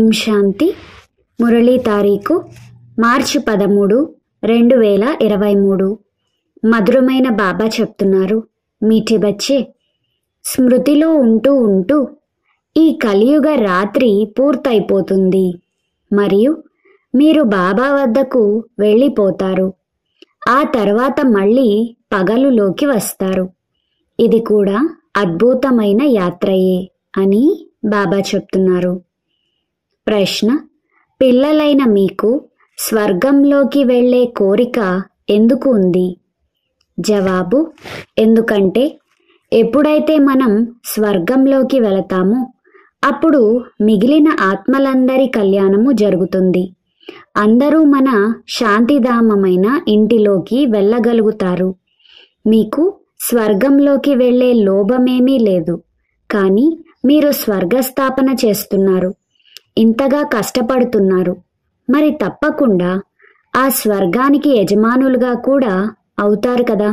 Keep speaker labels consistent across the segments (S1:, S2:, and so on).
S1: శాంతి మురళీ తారీఖు మార్చి పదమూడు రెండు వేల ఇరవై మూడు మధురమైన బాబా చెప్తున్నారు మీఠి బచ్చే స్మృతిలో ఉంటూ ఉంటూ ఈ కలియుగ రాత్రి పూర్తయిపోతుంది మరియు మీరు బాబా వద్దకు వెళ్ళిపోతారు ఆ తర్వాత మళ్ళీ పగలులోకి వస్తారు ఇది కూడా అద్భుతమైన యాత్రయే అని బాబా చెప్తున్నారు ప్రశ్న పిల్లలైన మీకు స్వర్గంలోకి వెళ్ళే కోరిక ఎందుకు ఉంది జవాబు ఎందుకంటే ఎప్పుడైతే మనం స్వర్గంలోకి వెళతామో అప్పుడు మిగిలిన ఆత్మలందరి కళ్యాణము జరుగుతుంది అందరూ మన శాంతిధామమైన ఇంటిలోకి వెళ్ళగలుగుతారు మీకు స్వర్గంలోకి వెళ్ళే లోభమేమీ లేదు కానీ మీరు స్వర్గస్థాపన చేస్తున్నారు ఇంతగా కష్టపడుతున్నారు మరి తప్పకుండా ఆ స్వర్గానికి యజమానులుగా కూడా అవుతారు కదా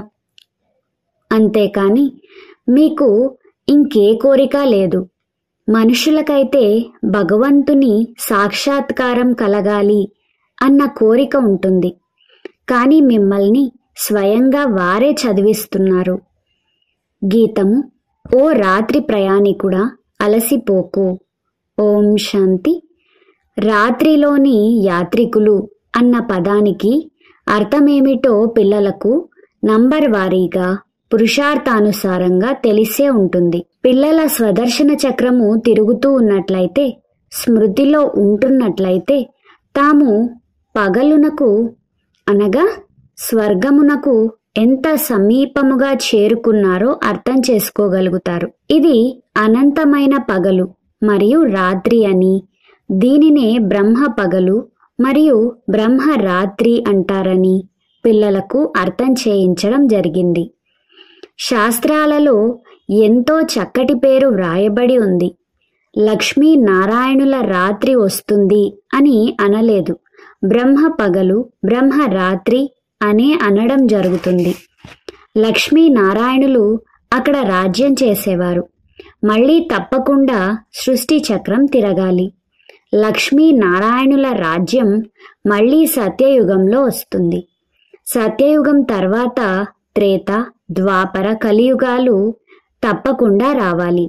S1: అంతేకాని మీకు ఇంకే కోరిక లేదు మనుషులకైతే భగవంతుని సాక్షాత్కారం కలగాలి అన్న కోరిక ఉంటుంది కానీ మిమ్మల్ని స్వయంగా వారే చదివిస్తున్నారు గీతము ఓ రాత్రి ప్రయాణికుడా అలసిపోకు ఓం శాంతి రాత్రిలోని యాత్రికులు అన్న పదానికి అర్థమేమిటో పిల్లలకు నంబర్ వారీగా పురుషార్థానుసారంగా తెలిసే ఉంటుంది పిల్లల స్వదర్శన చక్రము తిరుగుతూ ఉన్నట్లయితే స్మృతిలో ఉంటున్నట్లయితే తాము పగలునకు అనగా స్వర్గమునకు ఎంత సమీపముగా చేరుకున్నారో అర్థం చేసుకోగలుగుతారు ఇది అనంతమైన పగలు మరియు రాత్రి అని దీనినే బ్రహ్మ పగలు మరియు బ్రహ్మ రాత్రి అంటారని పిల్లలకు అర్థం చేయించడం జరిగింది శాస్త్రాలలో ఎంతో చక్కటి పేరు వ్రాయబడి ఉంది లక్ష్మీ నారాయణుల రాత్రి వస్తుంది అని అనలేదు బ్రహ్మ పగలు బ్రహ్మ రాత్రి అనే అనడం జరుగుతుంది లక్ష్మీ నారాయణులు అక్కడ రాజ్యం చేసేవారు మళ్ళీ తప్పకుండా సృష్టి చక్రం తిరగాలి లక్ష్మీ నారాయణుల రాజ్యం మళ్ళీ సత్యయుగంలో వస్తుంది సత్యయుగం తర్వాత త్రేత ద్వాపర కలియుగాలు తప్పకుండా రావాలి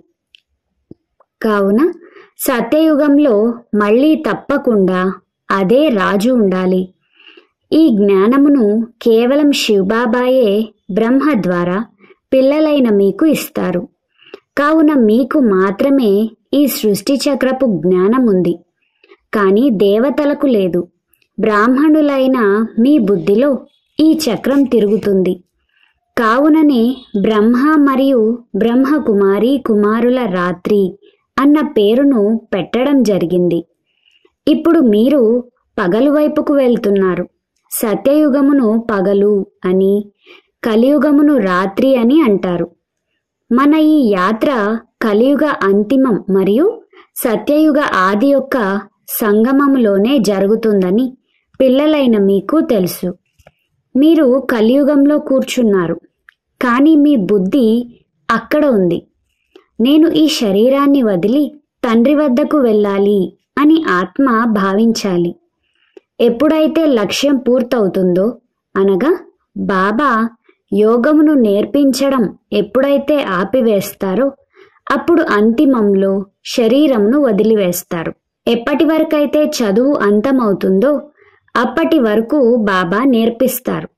S1: కావున సత్యయుగంలో మళ్ళీ తప్పకుండా అదే రాజు ఉండాలి ఈ జ్ఞానమును కేవలం శివబాబాయే బ్రహ్మ ద్వారా పిల్లలైన మీకు ఇస్తారు కావున మీకు మాత్రమే ఈ సృష్టి చక్రపు జ్ఞానం ఉంది కానీ దేవతలకు లేదు బ్రాహ్మణులైన మీ బుద్ధిలో ఈ చక్రం తిరుగుతుంది కావుననే బ్రహ్మ మరియు బ్రహ్మ కుమారి కుమారుల రాత్రి అన్న పేరును పెట్టడం జరిగింది ఇప్పుడు మీరు పగలు వైపుకు వెళ్తున్నారు సత్యయుగమును పగలు అని కలియుగమును రాత్రి అని అంటారు మన ఈ యాత్ర కలియుగ అంతిమం మరియు సత్యయుగ ఆది యొక్క సంగమములోనే జరుగుతుందని పిల్లలైన మీకు తెలుసు మీరు కలియుగంలో కూర్చున్నారు కానీ మీ బుద్ధి అక్కడ ఉంది నేను ఈ శరీరాన్ని వదిలి తండ్రి వద్దకు వెళ్ళాలి అని ఆత్మ భావించాలి ఎప్పుడైతే లక్ష్యం పూర్తవుతుందో అనగా బాబా యోగమును నేర్పించడం ఎప్పుడైతే ఆపివేస్తారో అప్పుడు అంతిమంలో శరీరంను వదిలివేస్తారు ఎప్పటి వరకైతే చదువు అంతమవుతుందో అప్పటి వరకు బాబా నేర్పిస్తారు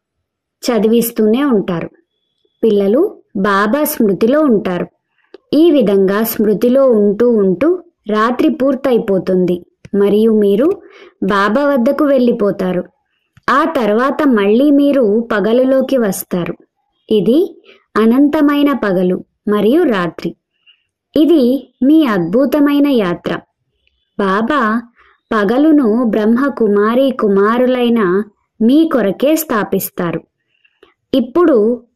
S1: చదివిస్తూనే ఉంటారు పిల్లలు బాబా స్మృతిలో ఉంటారు ఈ విధంగా స్మృతిలో ఉంటూ ఉంటూ రాత్రి పూర్తయిపోతుంది మరియు మీరు బాబా వద్దకు వెళ్ళిపోతారు ఆ తర్వాత మళ్ళీ మీరు పగలులోకి వస్తారు ఇది అనంతమైన పగలు మరియు రాత్రి ఇది మీ అద్భుతమైన యాత్ర బాబా పగలును బ్రహ్మ కుమారి కుమారులైన మీ కొరకే స్థాపిస్తారు ఇప్పుడు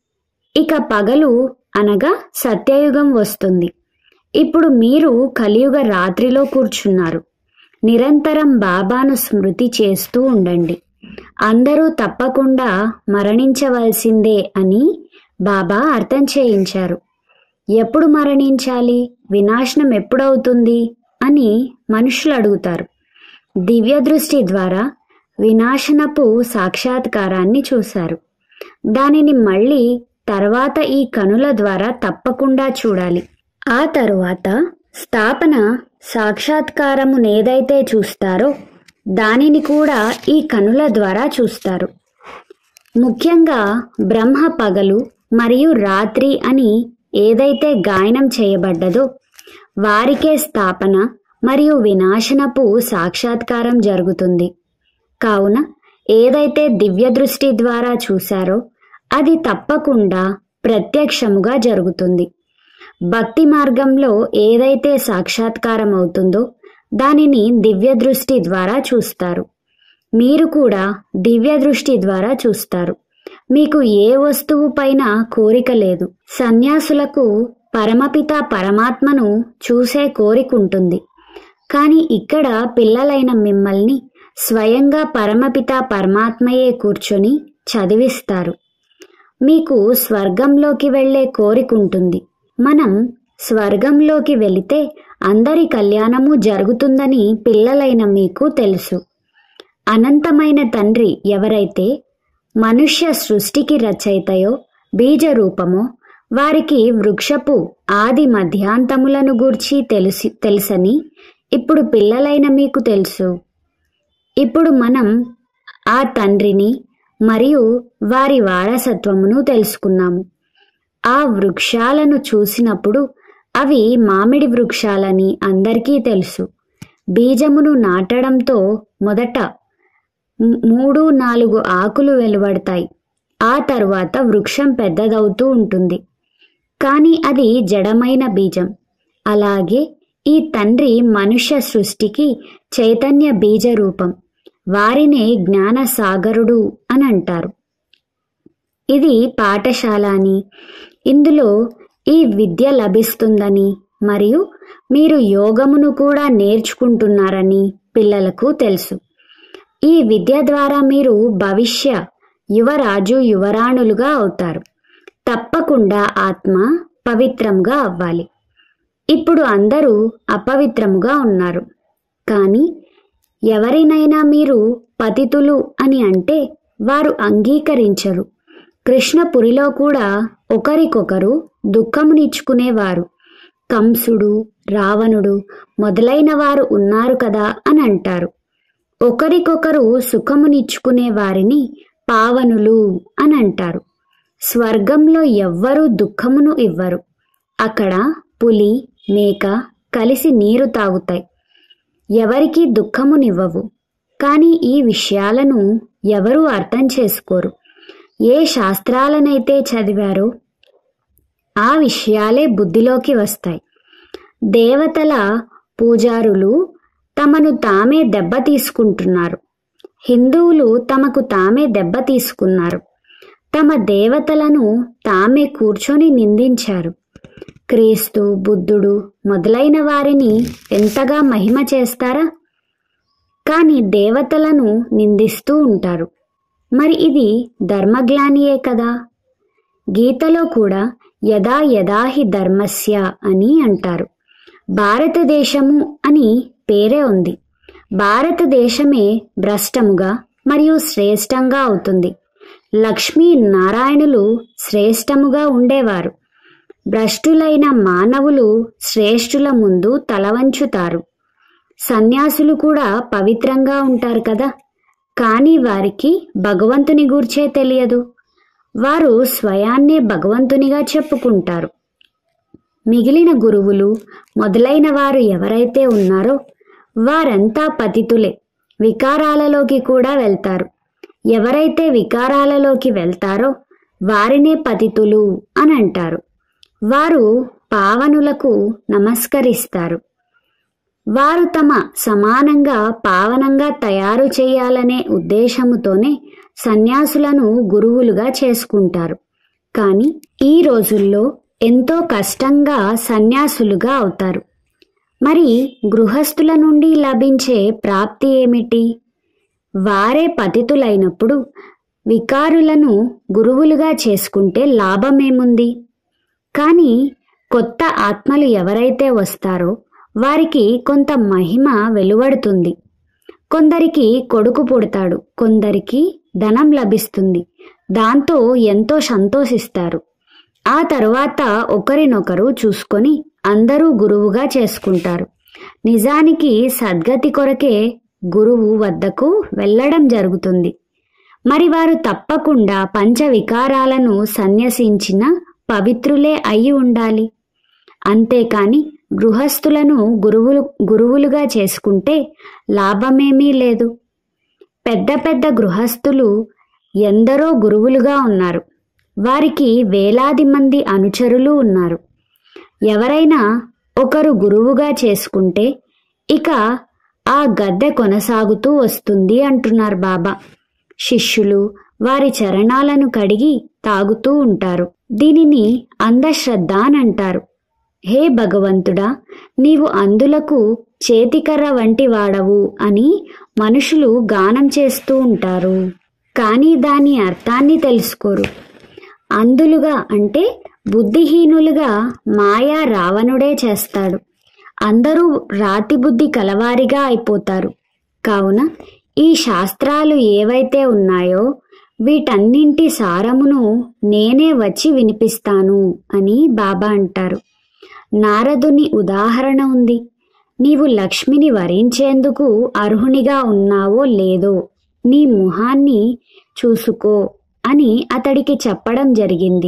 S1: ఇక పగలు అనగా సత్యయుగం వస్తుంది ఇప్పుడు మీరు కలియుగ రాత్రిలో కూర్చున్నారు నిరంతరం బాబాను స్మృతి చేస్తూ ఉండండి అందరూ తప్పకుండా మరణించవలసిందే అని బాబా అర్థం చేయించారు ఎప్పుడు మరణించాలి వినాశనం ఎప్పుడవుతుంది అని మనుషులు అడుగుతారు దివ్య దృష్టి ద్వారా వినాశనపు సాక్షాత్కారాన్ని చూశారు దానిని మళ్ళీ తర్వాత ఈ కనుల ద్వారా తప్పకుండా చూడాలి ఆ తరువాత స్థాపన సాక్షాత్కారమునేదైతే చూస్తారో దానిని కూడా ఈ కనుల ద్వారా చూస్తారు ముఖ్యంగా బ్రహ్మ పగలు మరియు రాత్రి అని ఏదైతే గాయనం చేయబడ్డదో వారికే స్థాపన మరియు వినాశనపు సాక్షాత్కారం జరుగుతుంది కావున ఏదైతే దివ్య దృష్టి ద్వారా చూశారో అది తప్పకుండా ప్రత్యక్షముగా జరుగుతుంది భక్తి మార్గంలో ఏదైతే సాక్షాత్కారం అవుతుందో దానిని దివ్య దృష్టి ద్వారా చూస్తారు మీరు కూడా దివ్య దృష్టి ద్వారా చూస్తారు మీకు ఏ వస్తువు పైన కోరిక లేదు సన్యాసులకు పరమపిత పరమాత్మను చూసే కోరిక ఉంటుంది కానీ ఇక్కడ పిల్లలైన మిమ్మల్ని స్వయంగా పరమపిత పరమాత్మయే కూర్చొని చదివిస్తారు మీకు స్వర్గంలోకి వెళ్ళే కోరిక ఉంటుంది మనం స్వర్గంలోకి వెళితే అందరి కళ్యాణము జరుగుతుందని పిల్లలైన మీకు తెలుసు అనంతమైన తండ్రి ఎవరైతే మనుష్య సృష్టికి రచయితయో బీజ రూపమో వారికి వృక్షపు ఆది మధ్యాంతములను గూర్చి తెలిసి తెలుసని ఇప్పుడు పిల్లలైన మీకు తెలుసు ఇప్పుడు మనం ఆ తండ్రిని మరియు వారి వారసత్వమును తెలుసుకున్నాము ఆ వృక్షాలను చూసినప్పుడు అవి మామిడి వృక్షాలని అందరికీ తెలుసు బీజమును నాటడంతో మొదట మ్- మూడు నాలుగు ఆకులు వెలువడతాయి ఆ తర్వాత వృక్షం పెద్దదవుతూ ఉంటుంది కానీ అది జడమైన బీజం అలాగే ఈ తండ్రి మనుష్య సృష్టికి చైతన్య బీజ రూపం వారినే జ్ఞాన సాగరుడు అని అంటారు ఇది పాఠశాల అని ఇందులో ఈ విద్య లభిస్తుందని మరియు మీరు యోగమును కూడా నేర్చుకుంటున్నారని పిల్లలకు తెలుసు ఈ విద్య ద్వారా మీరు భవిష్య యువరాజు యువరాణులుగా అవుతారు తప్పకుండా ఆత్మ పవిత్రంగా అవ్వాలి ఇప్పుడు అందరూ అపవిత్రముగా ఉన్నారు కానీ ఎవరినైనా మీరు పతితులు అని అంటే వారు అంగీకరించరు కృష్ణపురిలో కూడా ఒకరికొకరు దుఃఖమునిచ్చుకునేవారు కంసుడు రావణుడు మొదలైన వారు ఉన్నారు కదా అని అంటారు ఒకరికొకరు సుఖమునిచ్చుకునే వారిని పావనులు అని అంటారు స్వర్గంలో ఎవ్వరూ దుఃఖమును ఇవ్వరు అక్కడ పులి మేక కలిసి నీరు తాగుతాయి ఎవరికి దుఃఖమునివ్వవు కానీ ఈ విషయాలను ఎవరూ అర్థం చేసుకోరు ఏ శాస్త్రాలనైతే చదివారో ఆ విషయాలే బుద్ధిలోకి వస్తాయి దేవతల పూజారులు తమను తామే దెబ్బ తీసుకుంటున్నారు హిందువులు తమకు తామే దెబ్బ తీసుకున్నారు తమ దేవతలను తామే కూర్చొని నిందించారు క్రీస్తు బుద్ధుడు మొదలైన వారిని ఎంతగా మహిమ చేస్తారా కానీ దేవతలను నిందిస్తూ ఉంటారు మరి ఇది ధర్మగ్లానియే కదా గీతలో కూడా యదా యదాహి ధర్మస్య అని అంటారు భారతదేశము అని పేరే ఉంది భారతదేశమే భ్రష్టముగా మరియు శ్రేష్టంగా అవుతుంది లక్ష్మీ నారాయణులు శ్రేష్టముగా ఉండేవారు భ్రష్టులైన మానవులు శ్రేష్ఠుల ముందు తలవంచుతారు సన్యాసులు కూడా పవిత్రంగా ఉంటారు కదా కానీ వారికి భగవంతుని గూర్చే తెలియదు వారు స్వయాన్నే భగవంతునిగా చెప్పుకుంటారు మిగిలిన గురువులు మొదలైన వారు ఎవరైతే ఉన్నారో వారంతా పతితులే వికారాలలోకి కూడా వెళ్తారు ఎవరైతే వికారాలలోకి వెళ్తారో వారినే పతితులు అని అంటారు వారు పావనులకు నమస్కరిస్తారు వారు తమ సమానంగా పావనంగా తయారు చేయాలనే ఉద్దేశముతోనే సన్యాసులను గురువులుగా చేసుకుంటారు కానీ ఈ రోజుల్లో ఎంతో కష్టంగా సన్యాసులుగా అవుతారు మరి గృహస్థుల నుండి లభించే ప్రాప్తి ఏమిటి వారే పతితులైనప్పుడు వికారులను గురువులుగా చేసుకుంటే లాభమేముంది కానీ కొత్త ఆత్మలు ఎవరైతే వస్తారో వారికి కొంత మహిమ వెలువడుతుంది కొందరికి కొడుకు పుడతాడు కొందరికి ధనం లభిస్తుంది దాంతో ఎంతో సంతోషిస్తారు ఆ తరువాత ఒకరినొకరు చూసుకొని అందరూ గురువుగా చేసుకుంటారు నిజానికి సద్గతి కొరకే గురువు వద్దకు వెళ్ళడం జరుగుతుంది మరి వారు తప్పకుండా పంచ వికారాలను సన్యసించిన పవిత్రులే అయి ఉండాలి అంతేకాని గృహస్థులను గురువులు గురువులుగా చేసుకుంటే లాభమేమీ లేదు పెద్ద పెద్ద గృహస్థులు ఎందరో గురువులుగా ఉన్నారు వారికి వేలాది మంది అనుచరులు ఉన్నారు ఎవరైనా ఒకరు గురువుగా చేసుకుంటే ఇక ఆ గద్దె కొనసాగుతూ వస్తుంది అంటున్నారు బాబా శిష్యులు వారి చరణాలను కడిగి తాగుతూ ఉంటారు దీనిని అంధశ్రద్ధ అని అంటారు హే భగవంతుడా నీవు అందులకు చేతికర్ర వంటి వాడవు అని మనుషులు గానం చేస్తూ ఉంటారు కానీ దాని అర్థాన్ని తెలుసుకోరు అందులుగా అంటే బుద్ధిహీనులుగా మాయా రావణుడే చేస్తాడు అందరూ రాతి బుద్ధి కలవారిగా అయిపోతారు కావున ఈ శాస్త్రాలు ఏవైతే ఉన్నాయో వీటన్నింటి సారమును నేనే వచ్చి వినిపిస్తాను అని బాబా అంటారు నారదుని ఉదాహరణ ఉంది నీవు లక్ష్మిని వరించేందుకు అర్హునిగా ఉన్నావో లేదో నీ ముఖాన్ని చూసుకో అని అతడికి చెప్పడం జరిగింది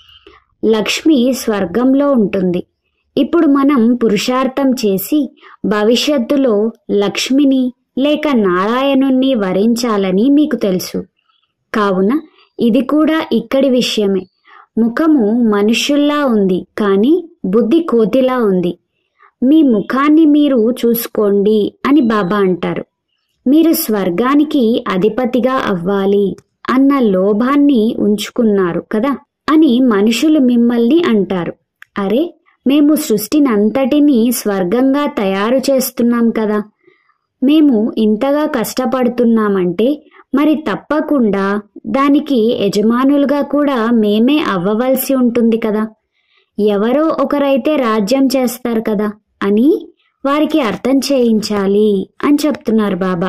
S1: లక్ష్మి స్వర్గంలో ఉంటుంది ఇప్పుడు మనం పురుషార్థం చేసి భవిష్యత్తులో లక్ష్మిని లేక నారాయణుణ్ణి వరించాలని మీకు తెలుసు కావున ఇది కూడా ఇక్కడి విషయమే ముఖము మనుష్యుల్లా ఉంది కానీ బుద్ధి కోతిలా ఉంది మీ ముఖాన్ని మీరు చూసుకోండి అని బాబా అంటారు మీరు స్వర్గానికి అధిపతిగా అవ్వాలి అన్న లోభాన్ని ఉంచుకున్నారు కదా అని మనుషులు మిమ్మల్ని అంటారు అరే మేము సృష్టినంతటినీ స్వర్గంగా తయారు చేస్తున్నాం కదా మేము ఇంతగా కష్టపడుతున్నామంటే మరి తప్పకుండా దానికి యజమానులుగా కూడా మేమే అవ్వవలసి ఉంటుంది కదా ఎవరో ఒకరైతే రాజ్యం చేస్తారు కదా అని వారికి అర్థం చేయించాలి అని చెప్తున్నారు బాబా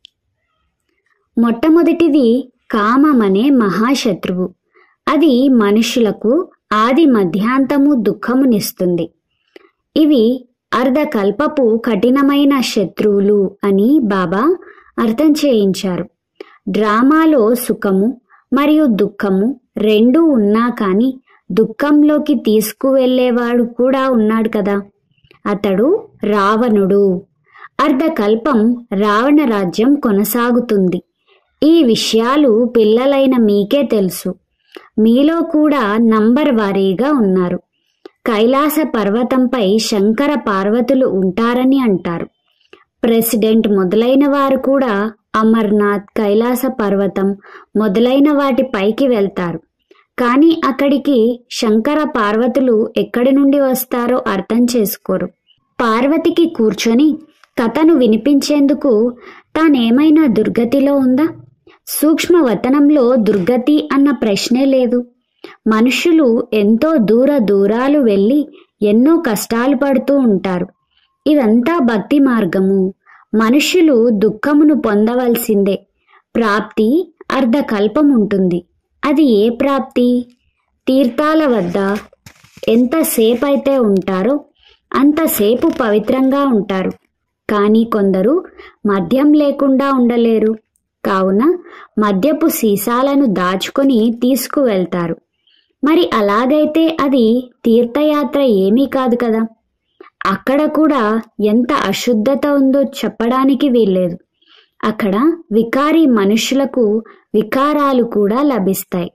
S1: మొట్టమొదటిది కామమనే మహాశత్రువు అది మనుషులకు ఆది మధ్యాంతము దుఃఖమునిస్తుంది ఇవి అర్ధకల్పపు కఠినమైన శత్రువులు అని బాబా అర్థం చేయించారు డ్రామాలో సుఖము మరియు దుఃఖము రెండూ ఉన్నా కానీ దుఃఖంలోకి తీసుకువెళ్ళేవాడు కూడా ఉన్నాడు కదా అతడు రావణుడు అర్ధకల్పం రావణ రాజ్యం కొనసాగుతుంది ఈ విషయాలు పిల్లలైన మీకే తెలుసు మీలో కూడా నంబర్ వారీగా ఉన్నారు కైలాస పర్వతంపై శంకర పార్వతులు ఉంటారని అంటారు ప్రెసిడెంట్ మొదలైన వారు కూడా అమర్నాథ్ కైలాస పర్వతం మొదలైన వాటి పైకి వెళ్తారు కానీ అక్కడికి శంకర పార్వతులు ఎక్కడి నుండి వస్తారో అర్థం చేసుకోరు పార్వతికి కూర్చొని కథను వినిపించేందుకు తానేమైనా దుర్గతిలో ఉందా సూక్ష్మ వతనంలో దుర్గతి అన్న ప్రశ్నే లేదు మనుషులు ఎంతో దూర దూరాలు వెళ్ళి ఎన్నో కష్టాలు పడుతూ ఉంటారు ఇదంతా భక్తి మార్గము మనుష్యులు దుఃఖమును పొందవలసిందే ప్రాప్తి అర్ధకల్పం ఉంటుంది అది ఏ ప్రాప్తి తీర్థాల వద్ద ఎంతసేపు అయితే ఉంటారో అంతసేపు పవిత్రంగా ఉంటారు కానీ కొందరు మద్యం లేకుండా ఉండలేరు కావున మద్యపు సీసాలను దాచుకొని తీసుకువెళ్తారు మరి అలాగైతే అది తీర్థయాత్ర ఏమీ కాదు కదా అక్కడ కూడా ఎంత అశుద్ధత ఉందో చెప్పడానికి వీల్లేదు అక్కడ వికారి మనుషులకు వికారాలు కూడా లభిస్తాయి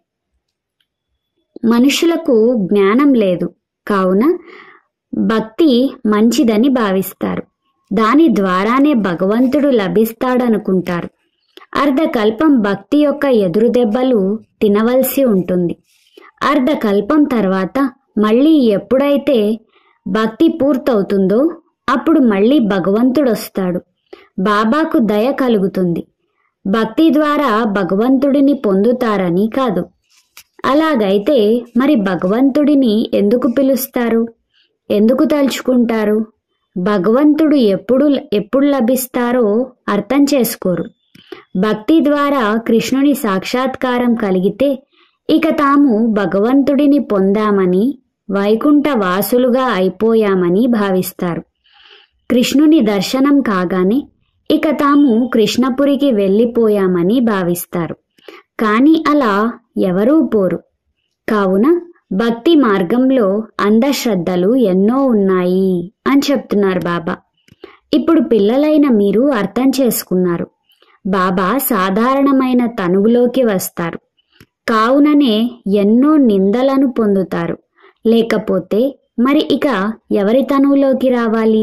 S1: మనుషులకు జ్ఞానం లేదు కావున భక్తి మంచిదని భావిస్తారు దాని ద్వారానే భగవంతుడు లభిస్తాడనుకుంటారు అర్ధకల్పం భక్తి యొక్క ఎదురు దెబ్బలు తినవలసి ఉంటుంది అర్ధకల్పం తర్వాత మళ్ళీ ఎప్పుడైతే భక్తి పూర్తవుతుందో అప్పుడు మళ్ళీ భగవంతుడు వస్తాడు బాబాకు దయ కలుగుతుంది భక్తి ద్వారా భగవంతుడిని పొందుతారని కాదు అలాగైతే మరి భగవంతుడిని ఎందుకు పిలుస్తారు ఎందుకు తలుచుకుంటారు భగవంతుడు ఎప్పుడు ఎప్పుడు లభిస్తారో అర్థం చేసుకోరు భక్తి ద్వారా కృష్ణుని సాక్షాత్కారం కలిగితే ఇక తాము భగవంతుడిని పొందామని వైకుంఠ వాసులుగా అయిపోయామని భావిస్తారు కృష్ణుని దర్శనం కాగానే ఇక తాము కృష్ణపురికి వెళ్ళిపోయామని భావిస్తారు కానీ అలా ఎవరూ పోరు కావున భక్తి మార్గంలో అంధశ్రద్ధలు ఎన్నో ఉన్నాయి అని చెప్తున్నారు బాబా ఇప్పుడు పిల్లలైన మీరు అర్థం చేసుకున్నారు బాబా సాధారణమైన తనువులోకి వస్తారు కావుననే ఎన్నో నిందలను పొందుతారు లేకపోతే మరి ఇక ఎవరి తనువులోకి రావాలి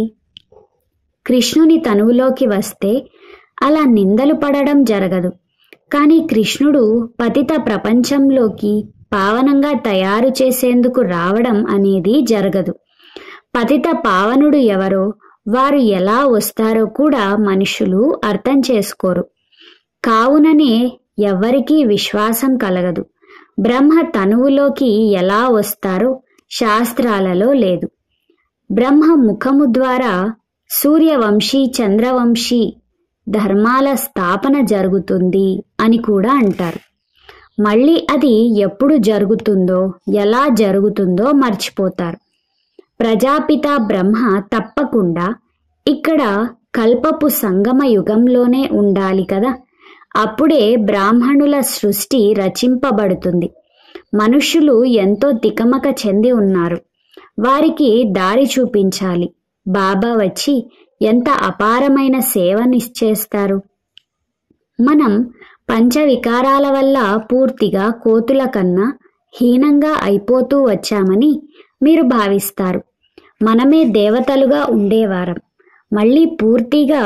S1: కృష్ణుని తనువులోకి వస్తే అలా నిందలు పడడం జరగదు కానీ కృష్ణుడు పతిత ప్రపంచంలోకి పావనంగా తయారు చేసేందుకు రావడం అనేది జరగదు పతిత పావనుడు ఎవరో వారు ఎలా వస్తారో కూడా మనుషులు అర్థం చేసుకోరు కావుననే ఎవ్వరికీ విశ్వాసం కలగదు బ్రహ్మ తనువులోకి ఎలా వస్తారో శాస్త్రాలలో లేదు బ్రహ్మ ముఖము ద్వారా సూర్యవంశీ చంద్రవంశీ ధర్మాల స్థాపన జరుగుతుంది అని కూడా అంటారు మళ్ళీ అది ఎప్పుడు జరుగుతుందో ఎలా జరుగుతుందో మర్చిపోతారు ప్రజాపిత బ్రహ్మ తప్పకుండా ఇక్కడ కల్పపు సంగమ యుగంలోనే ఉండాలి కదా అప్పుడే బ్రాహ్మణుల సృష్టి రచింపబడుతుంది మనుష్యులు ఎంతో తికమక చెంది ఉన్నారు వారికి దారి చూపించాలి బాబా వచ్చి ఎంత అపారమైన సేవనిచ్చేస్తారు మనం పంచవికారాల వల్ల పూర్తిగా కోతుల కన్నా హీనంగా అయిపోతూ వచ్చామని మీరు భావిస్తారు మనమే దేవతలుగా ఉండేవారం మళ్ళీ పూర్తిగా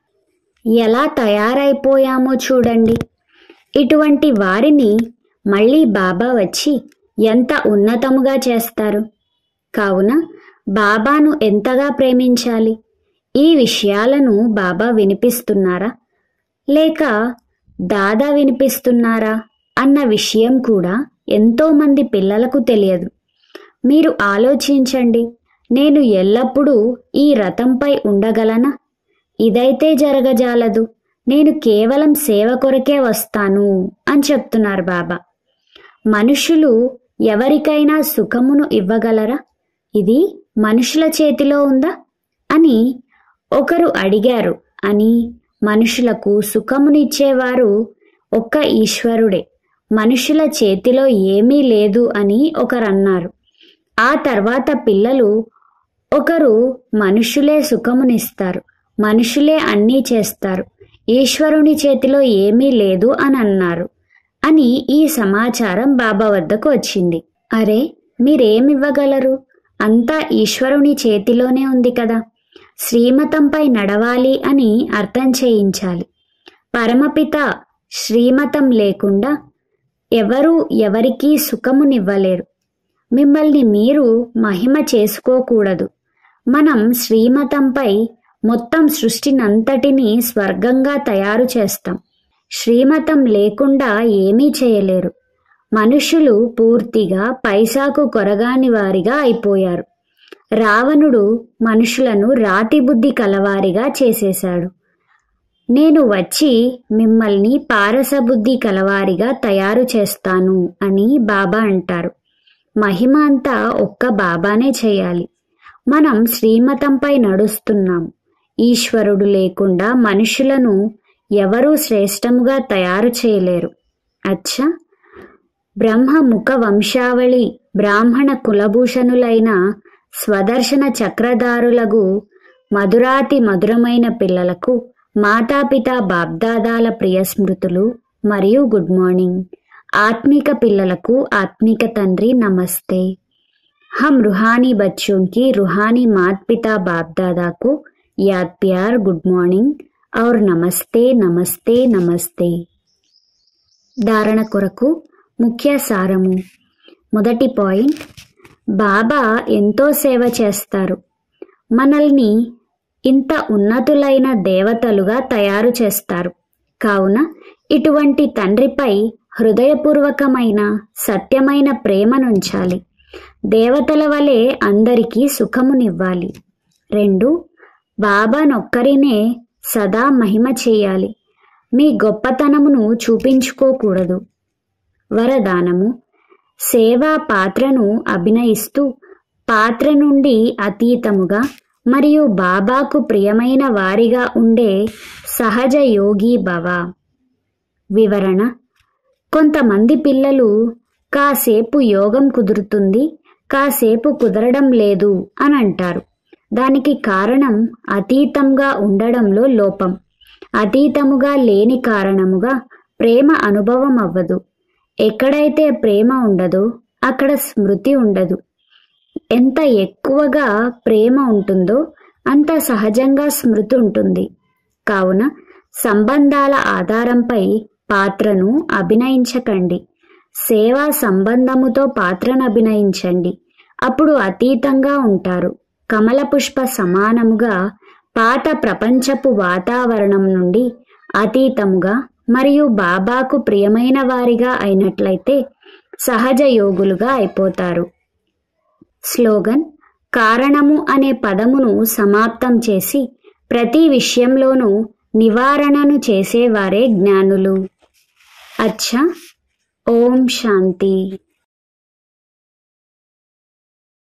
S1: ఎలా తయారైపోయామో చూడండి ఇటువంటి వారిని మళ్ళీ బాబా వచ్చి ఎంత ఉన్నతముగా చేస్తారు కావున బాబాను ఎంతగా ప్రేమించాలి ఈ విషయాలను బాబా వినిపిస్తున్నారా లేక దాదా వినిపిస్తున్నారా అన్న విషయం కూడా ఎంతోమంది పిల్లలకు తెలియదు మీరు ఆలోచించండి నేను ఎల్లప్పుడూ ఈ రథంపై ఉండగలనా ఇదైతే జరగజాలదు నేను కేవలం సేవ కొరకే వస్తాను అని చెప్తున్నారు బాబా మనుషులు ఎవరికైనా సుఖమును ఇవ్వగలరా ఇది మనుషుల చేతిలో ఉందా అని ఒకరు అడిగారు అని మనుషులకు సుఖమునిచ్చేవారు ఒక్క ఈశ్వరుడే మనుషుల చేతిలో ఏమీ లేదు అని ఒకరన్నారు ఆ తర్వాత పిల్లలు ఒకరు మనుషులే సుఖమునిస్తారు మనుషులే అన్నీ చేస్తారు ఈశ్వరుని చేతిలో ఏమీ లేదు అని అన్నారు అని ఈ సమాచారం బాబా వద్దకు వచ్చింది అరే మీరేమివ్వగలరు అంతా ఈశ్వరుని చేతిలోనే ఉంది కదా శ్రీమతంపై నడవాలి అని అర్థం చేయించాలి పరమపిత శ్రీమతం లేకుండా ఎవరు ఎవరికీ సుఖమునివ్వలేరు మిమ్మల్ని మీరు మహిమ చేసుకోకూడదు మనం శ్రీమతంపై మొత్తం సృష్టినంతటినీ స్వర్గంగా తయారు చేస్తాం శ్రీమతం లేకుండా ఏమీ చేయలేరు మనుషులు పూర్తిగా పైసాకు కొరగాని వారిగా అయిపోయారు రావణుడు మనుషులను రాతి బుద్ధి కలవారిగా చేసేశాడు నేను వచ్చి మిమ్మల్ని పారసబుద్ధి కలవారిగా తయారు చేస్తాను అని బాబా అంటారు మహిమ అంతా ఒక్క బాబానే చేయాలి మనం శ్రీమతంపై నడుస్తున్నాం ఈశ్వరుడు లేకుండా మనుషులను ఎవరూ శ్రేష్టముగా తయారు చేయలేరు అచ్చా బ్రహ్మ ముఖ వంశావళి బ్రాహ్మణ కులభూషణులైన స్వదర్శన చక్రధారులకు మధురాతి మధురమైన పిల్లలకు మాతాపిత బాబ్దాదాల ప్రియ స్మృతులు మరియు గుడ్ మార్నింగ్ ఆత్మిక పిల్లలకు ఆత్మిక తండ్రి నమస్తే हम रूहानी बच्चों की रूहानी मात पिता बाप दादा को याद प्यार गुड मॉर्निंग और నమస్తే నమస్తే నమస్తే ధారణ కొరకు ముఖ్య సారము మొదటి పాయింట్ బాబా ఎంతో సేవ చేస్తారు మనల్ని ఇంత ఉన్నతులైన దేవతలుగా తయారు చేస్తారు కావున ఇటువంటి తండ్రిపై హృదయపూర్వకమైన సత్యమైన ప్రేమనుంచాలి దేవతల వలె అందరికీ సుఖమునివ్వాలి రెండు బాబానొక్కరినే సదా మహిమ చేయాలి మీ గొప్పతనమును చూపించుకోకూడదు వరదానము సేవా పాత్రను అభినయిస్తూ పాత్ర నుండి అతీతముగా మరియు బాబాకు ప్రియమైన వారిగా ఉండే సహజ యోగి భవ వివరణ కొంతమంది పిల్లలు కాసేపు యోగం కుదురుతుంది కాసేపు కుదరడం లేదు అని అంటారు దానికి కారణం అతీతంగా ఉండడంలో లోపం అతీతముగా లేని కారణముగా ప్రేమ అనుభవం అవ్వదు ఎక్కడైతే ప్రేమ ఉండదో అక్కడ స్మృతి ఉండదు ఎంత ఎక్కువగా ప్రేమ ఉంటుందో అంత సహజంగా స్మృతి ఉంటుంది కావున సంబంధాల ఆధారంపై పాత్రను అభినయించకండి సేవా సంబంధముతో పాత్రను అభినయించండి అప్పుడు అతీతంగా ఉంటారు కమల పుష్ప సమానముగా పాత ప్రపంచపు వాతావరణం నుండి అతీతముగా మరియు బాబాకు ప్రియమైన వారిగా అయినట్లయితే సహజ యోగులుగా అయిపోతారు స్లోగన్ కారణము అనే పదమును సమాప్తం చేసి ప్రతి విషయంలోనూ నివారణను చేసేవారే జ్ఞానులు అచ్చా ఓం శాంతి